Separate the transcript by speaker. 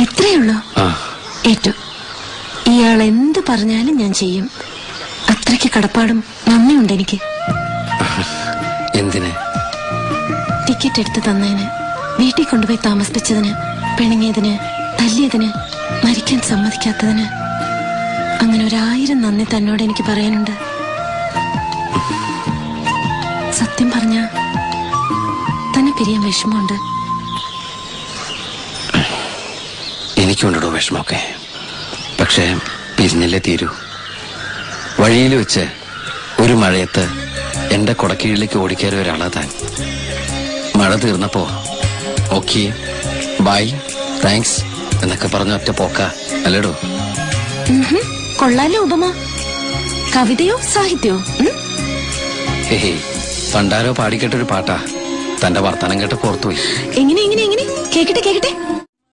Speaker 1: ഇത്രയേ ഉള്ളൂ
Speaker 2: ആ
Speaker 1: ഏറ്റു ഇയാൾ എന്ത് പറഞ്ഞാലും ഞാൻ ചെയ്യും അത്രയ്ക്ക് കടപ്പാടും നന്ദിയുണ്ട് എനിക്ക്
Speaker 2: എന്തിന്
Speaker 1: ടിക്കറ്റ് എടുത്ത് തന്നതിന് വീട്ടിൽ കൊണ്ടുപോയി താമസിപ്പിച്ചതിന് പിണങ്ങിയതിന് തല്ലിയതിന് മരിക്കാൻ സമ്മതിക്കാത്തതിന് അങ്ങനെ ഒരായിരം നന്ദി തന്നോട് എനിക്ക് പറയാനുണ്ട് സത്യം പറഞ്ഞ തന്നെ പിരിയാൻ വിഷമമുണ്ട്
Speaker 2: എനിക്കുണ്ടോ വിഷമമൊക്കെ പക്ഷേ പിരിഞ്ഞല്ലേ തീരൂ വഴിയിൽ വെച്ച് ഒരു മഴയത്ത് എന്റെ കൊടക്കീഴിലേക്ക് ഓടിക്കയറിയ ഒരാളാ താൻ മഴ തീർന്നപ്പോ ഓക്കെ ബൈ താങ്ക്സ് എന്നൊക്കെ പറഞ്ഞ ഒറ്റ പോക്ക അല്ലേടോ
Speaker 1: ഉഹും, കൊള്ളാലോ ഉപമ കവിതയോ സാഹിത്യമോ ഉം?
Speaker 2: ഹേ പണ്ടാരോ പാടിക്കേട്ടൊരു പാട്ടാ തന്റെ വർത്തമാനം കേട്ട് പുറത്തുപോയി
Speaker 1: എങ്ങനെ എങ്ങനെ എങ്ങനെ കേക്കട്ടെ കേക്കട്ടെ